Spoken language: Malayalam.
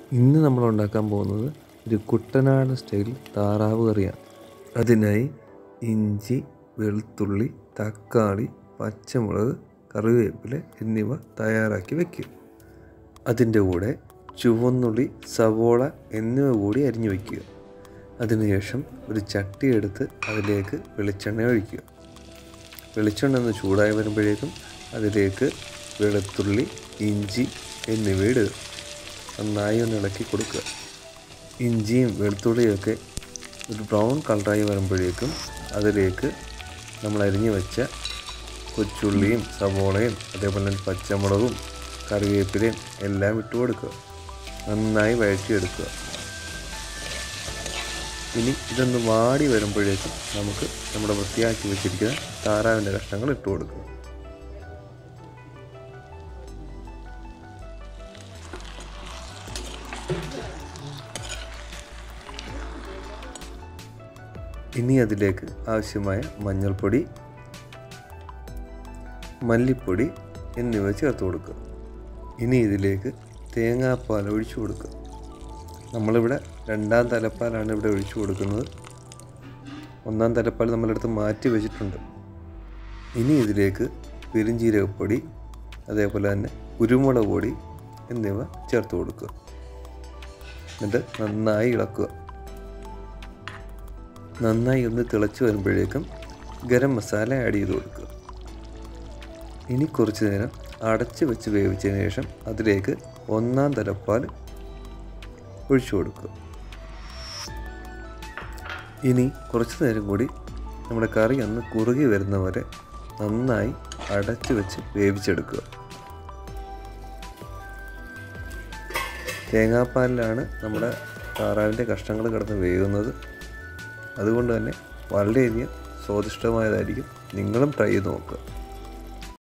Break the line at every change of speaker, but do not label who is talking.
ഇന്ന് നമ്മൾ ഉണ്ടാക്കാൻ പോകുന്നത് ഒരു കുട്ടനാടൻ സ്റ്റൈൽ താറാവ് കറിയാണ് അതിനായി ഇഞ്ചി വെളുത്തുള്ളി തക്കാളി പച്ചമുളക് കറിവേപ്പില എന്നിവ തയ്യാറാക്കി വയ്ക്കുക അതിൻ്റെ കൂടെ ചുവന്നുള്ളി സവോള എന്നിവ കൂടി അരിഞ്ഞു വയ്ക്കുക അതിനുശേഷം ഒരു ചട്ടി എടുത്ത് അതിലേക്ക് വെളിച്ചെണ്ണ ഒഴിക്കുക വെളിച്ചെണ്ണ ഒന്ന് ചൂടായി വരുമ്പോഴേക്കും അതിലേക്ക് വെളുത്തുള്ളി ഇഞ്ചി എന്നിവ ഇടുക നന്നായി ഒന്ന് ഇളക്കി കൊടുക്കുക ഇഞ്ചിയും വെളുത്തുള്ളിയൊക്കെ ഒരു ബ്രൗൺ കളറായി വരുമ്പോഴേക്കും അതിലേക്ക് നമ്മൾ അരിഞ്ഞു വെച്ച കൊച്ചുള്ളിയും സവോളയും അതേപോലെ തന്നെ പച്ചമുളകും കറിവേപ്പിലയും എല്ലാം ഇട്ട് കൊടുക്കുക നന്നായി വഴറ്റിയെടുക്കുക ഇനി ഇതൊന്ന് വാടി വരുമ്പോഴേക്കും നമുക്ക് നമ്മുടെ വൃത്തിയാക്കി വെച്ചിരിക്കുന്ന താറാവിൻ്റെ കഷ്ണങ്ങൾ ഇട്ട് കൊടുക്കുക ഇനി അതിലേക്ക് ആവശ്യമായ മഞ്ഞൾപ്പൊടി മല്ലിപ്പൊടി എന്നിവ ചേർത്ത് കൊടുക്കുക ഇനി ഇതിലേക്ക് തേങ്ങാപ്പാൽ ഒഴിച്ചു കൊടുക്കുക നമ്മളിവിടെ രണ്ടാം തലപ്പാലാണ് ഇവിടെ ഒഴിച്ചു കൊടുക്കുന്നത് ഒന്നാം തലപ്പാൽ നമ്മളെടുത്ത് മാറ്റി വെച്ചിട്ടുണ്ട് ഇനി ഇതിലേക്ക് പെരിഞ്ജീരകപ്പൊടി അതേപോലെ തന്നെ കുരുമുളക് പൊടി എന്നിവ ചേർത്ത് കൊടുക്കുക എന്നിട്ട് നന്നായി ഇളക്കുക നന്നായി ഒന്ന് തിളച്ച് വരുമ്പോഴേക്കും ഗരം മസാല ആഡ് ചെയ്ത് കൊടുക്കുക ഇനി കുറച്ച് നേരം അടച്ച് വെച്ച് വേവിച്ചതിന് ശേഷം അതിലേക്ക് ഒന്നാം തലപ്പാൽ ഒഴിച്ചു കൊടുക്കുക ഇനി കുറച്ച് നേരം കൂടി നമ്മുടെ കറി ഒന്ന് കുറുകി വരുന്നവരെ നന്നായി അടച്ച് വെച്ച് വേവിച്ചെടുക്കുക തേങ്ങാപ്പാലിലാണ് നമ്മുടെ താറാവിൻ്റെ കഷ്ണങ്ങൾ കിടന്ന് വേകുന്നത് അതുകൊണ്ട് തന്നെ വളരെയധികം സ്വാദിഷ്ടമായതായിരിക്കും നിങ്ങളും ട്രൈ ചെയ്ത് നോക്കുക